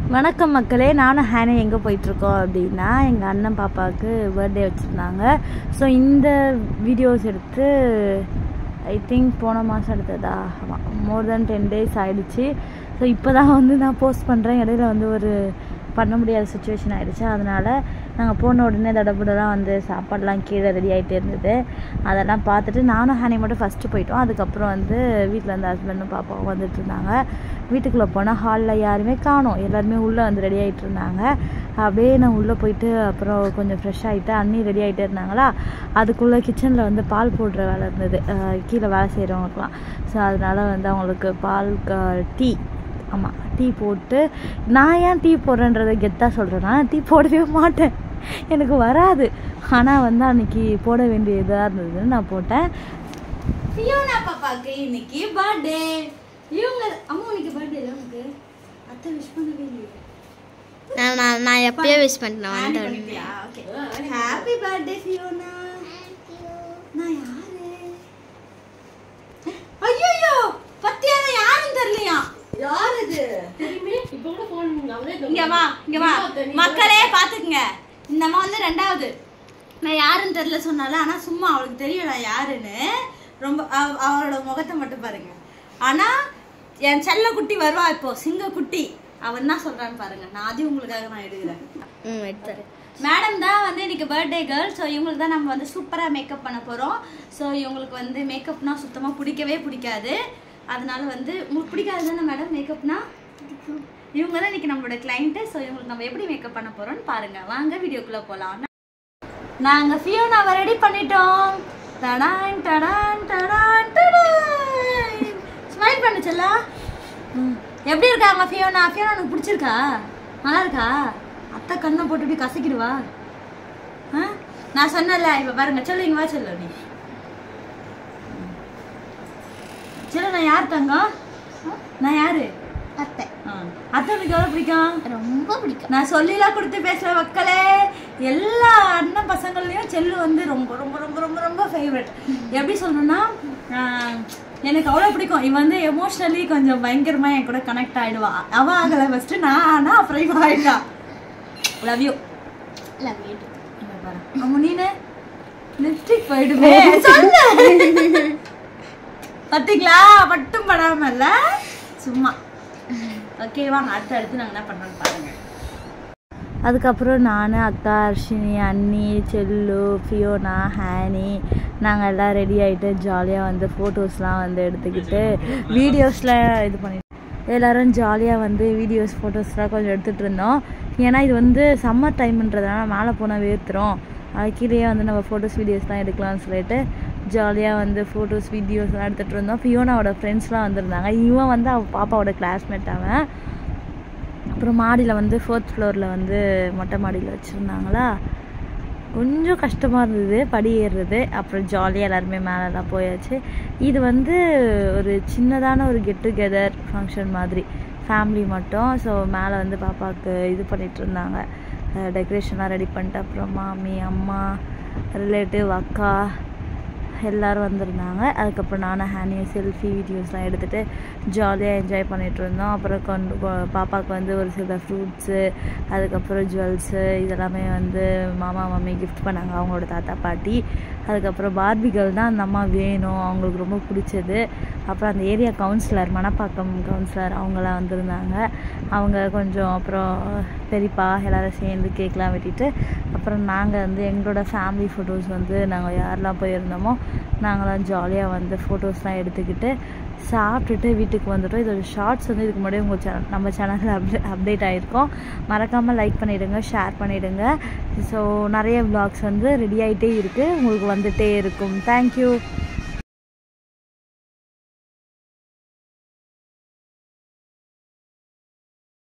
வணக்கம் மக்களே நானும் ஹேனே எங்கே போயிட்டுருக்கோம் அப்படின்னா எங்கள் அண்ணன் பாப்பாவுக்கு பர்த்டே வச்சுருந்தாங்க ஸோ இந்த வீடியோஸ் எடுத்து ஐ திங்க் போன மாதம் எடுத்ததா ஆமாம் மோர் தென் டென் டேஸ் ஆயிடுச்சு ஸோ இப்போ தான் வந்து நான் போஸ்ட் பண்ணுறேன் இடையில வந்து ஒரு பண்ண முடியாத சுச்சுவேஷன் ஆகிடுச்சு அதனால் நாங்கள் போன உடனே தடபுடலாம் வந்து சாப்பாடெலாம் கீழே ரெடி ஆகிட்டே இருந்தது அதெல்லாம் பார்த்துட்டு நானும் ஹனி மட்டும் ஃபஸ்ட்டு போயிட்டோம் அதுக்கப்புறம் வந்து வீட்டில் இருந்து ஹஸ்பண்டும் பாப்பாவும் வந்துட்டு இருந்தாங்க வீட்டுக்குள்ளே போனால் ஹாலில் யாருமே காணோம் எல்லாருமே உள்ளே வந்து ரெடி ஆகிட்டு இருந்தாங்க அப்படியே நான் உள்ளே போயிட்டு அப்புறம் கொஞ்சம் ஃப்ரெஷ் ஆகிட்டு அண்ணி ரெடி ஆகிட்டே இருந்தாங்களா அதுக்குள்ளே கிச்சனில் வந்து பால் போடுற வேலை இருந்தது அஹ் கீழே வேலை செய்கிறவங்களுக்குலாம் ஸோ அதனால் வந்து அவங்களுக்கு பால் டீ ஆமாம் டீ போட்டு நான் ஏன் டீ போடுறேன்றதை கெத்தாக சொல்கிறேன்னா டீ போடவே மாட்டேன் எனக்கு வராது ஆனால் வந்து அன்னைக்கு போட வேண்டிய இதாக இருந்ததுன்னு நான் போட்டேன் ஃபியோனா பாப்பாக்கு இன்னைக்கு பர்த்டே இவங்க அம்மா இன்னைக்கு பர்த்டே இல்லை உனக்கு அத்தை விஷ் பண்ணவே இல்லையே நான் நான் நான் எப்பயோ விஷ் பண்ணிட்டேன் Happy வந்து பண்ணிட்டியா? Okay. Happy birthday, Fiona. நான் யாரு? ஐயையோ, பத்தியா நான் யாருன்னு தெரியலையா? யார் இது? இங்க வா, இங்க வா. மக்களே பாத்துக்குங்க இந்த அம்மா வந்து ரெண்டாவது நான் யாருன்னு தெரியல சொன்னால ஆனா சும்மா அவளுக்கு தெரியும் நான் யாருன்னு ரொம்ப அவ- அவளோட முகத்தை மட்டும் பாருங்க ஆனா என் செல்ல குட்டி வருவா இப்போ சிங்க குட்டி அவன் என்ன சொல்றான்னு பாருங்க நான் அதையும் உங்களுக்காக நான் எடுக்கிறேன் ம் எடுத்தாரு மேடம் தான் வந்து இன்னைக்கு பர்த்டே கேர்ள் ஸோ இவங்களுக்கு தான் நம்ம வந்து சூப்பராக மேக்கப் பண்ண போகிறோம் ஸோ இவங்களுக்கு வந்து மேக்கப்னா சுத்தமாக பிடிக்கவே பிடிக்காது அதனால வந்து உங்களுக்கு பிடிக்காது தானே மேடம் மேக்கப்னா இவங்க தான் இன்னைக்கு நம்மளோட கிளைண்ட்டு ஸோ இவங்களுக்கு நம்ம எப்படி மேக்கப் பண்ண போகிறோம்னு பாருங்க வாங்க வீடியோக்குள்ளே போகலாம் நாங்கள் ஃபியோனாவை ரெடி பண்ணிட்டோம் டடான் டடான் டடான் டடான் ஸ்மைல் பண்ணுச்சல்லா எப்படி இருக்காங்க ஃபியோனா ஃபியோனா உனக்கு பிடிச்சிருக்கா நல்லா இருக்கா அத்தை கண்ணை போட்டு இப்படி கசக்கிடுவா ஆ நான் சொன்னல இப்போ பாருங்க சொல்லு இங்க வா சொல்லு நீ சொல்லு நான் யார் தங்கம் நான் யாரு அத்தை ஆ. அத்தை உனக்கு எவ்வளோ பிடிக்கும் ரொம்ப பிடிக்கும் நான் சொல்லிலாம் கொடுத்து பேசுற மக்களே எல்லா அண்ணன் பசங்கள்லயும் செல்லு வந்து ரொம்ப ரொம்ப ரொம்ப ரொம்ப ரொம்ப ஃபேவரட் எப்படி சொல்லணும்னா ஆஹ், எனக்கு அவ்வளோ பிடிக்கும் இவன் வந்து எமோஷ்னலி கொஞ்சம் பயங்கரமா என் கூட கனெக்ட் ஆயிடுவா அவ ஆகலை ஃபர்ஸ்ட் நான் ஆனா அப்புறம் இவ ஆயிட்டா லவ் யூ லவ் யூ அம்மா நீனு லிப்ஸ்டிக் போயிடுமே சொல்லு பாத்தீங்களா பட்டும் படாமல்ல சும்மா ஓகே வாங்க அடுத்து அடுத்து நாங்க என்ன பண்றோம்னு பாருங்க அதுக்கப்புறம் நான் அக்கா அர்ஷினி அண்ணி செல்லு ஃபியோனா ஹேனி நாங்கள் எல்லாம் ரெடி ஆகிட்டு ஜாலியாக வந்து ஃபோட்டோஸ்லாம் வந்து எடுத்துக்கிட்டு வீடியோஸ்லாம் இது பண்ணிட்டு எல்லாரும் ஜாலியாக வந்து வீடியோஸ் ஃபோட்டோஸ்லாம் கொஞ்சம் எடுத்துகிட்டு இருந்தோம் ஏன்னா இது வந்து சம்மர் டைம்ன்றதுனால மேலே போனால் வேர்த்துரும் அது கீழேயே வந்து நம்ம ஃபோட்டோஸ் வீடியோஸ்லாம் எடுக்கலாம்னு சொல்லிட்டு ஜாலியாக வந்து ஃபோட்டோஸ் வீடியோஸ்லாம் எடுத்துகிட்டு இருந்தோம் ஃபியோனாவோட ஃப்ரெண்ட்ஸ்லாம் வந்திருந்தாங்க இவன் வந்து அவள் பாப்பாவோட கிளாஸ்மேட் அவன் அப்புறம் மாடியில் வந்து ஃபோர்த் ஃப்ளோரில் வந்து மொட்டை மாடியில் வச்சுருந்தாங்களா கொஞ்சம் கஷ்டமாக இருந்தது படி ஏறுறது அப்புறம் ஜாலியாக எல்லாருமே மேலெல்லாம் போயாச்சு இது வந்து ஒரு சின்னதான ஒரு கெட் டுகெதர் ஃபங்க்ஷன் மாதிரி ஃபேமிலி மட்டும் ஸோ மேலே வந்து பாப்பாவுக்கு இது பண்ணிட்டு இருந்தாங்க டெக்கரேஷன்லாம் ரெடி பண்ணிட்டு அப்புறம் மாமி அம்மா ரிலேட்டிவ் அக்கா எல்லாரும் வந்திருந்தாங்க அதுக்கப்புறம் நானும் ஹேனியும் செல்ஃபி வீடியோஸ்லாம் எடுத்துகிட்டு ஜாலியாக என்ஜாய் பண்ணிட்டு இருந்தோம் அப்புறம் கொண்டு கொ- பாப்பாவுக்கு வந்து ஒரு சில ஃப்ரூட்ஸு அதுக்கப்புறம் ஜுவல்ஸு இதெல்லாமே வந்து மாமா மம்மி கிஃப்ட் பண்ணாங்க அவங்களோட தாத்தா பாட்டி அதுக்கப்புறம் பார்பிகள் தான் அந்த அம்மா வேணும் அவங்களுக்கு ரொம்ப பிடிச்சது அப்புறம் அந்த ஏரியா கவுன்சிலர் மணப்பாக்கம் கவுன்சிலர் அவங்களாம் வந்திருந்தாங்க அவங்க கொஞ்சம் அப்புறம் பெரியப்பா எல்லாரும் சேர்ந்து கேக்லாம் வெட்டிட்டு அப்புறம் நாங்கள் வந்து எங்களோட ஃபேமிலி ஃபோட்டோஸ் வந்து நாங்கள் யாரெல்லாம் போயிருந்தோமோ நாங்களாம் ஜாலியாக வந்து ஃபோட்டோஸ்லாம் எடுத்துக்கிட்டு சாப்பிட்டுட்டு வீட்டுக்கு வந்துட்டோம் இதோட ஷார்ட்ஸ் வந்து இதுக்கு முன்னாடி உங்கள் சேனல் நம்ம சேனலில் அப்டே அப்டேட் ஆகிருக்கோம் மறக்காமல் லைக் பண்ணிவிடுங்க ஷேர் பண்ணிவிடுங்க ஸோ நிறைய vlogs வந்து ரெடி ஆகிட்டே இருக்குது உங்களுக்கு வந்துகிட்டே இருக்கும் தேங்க்யூ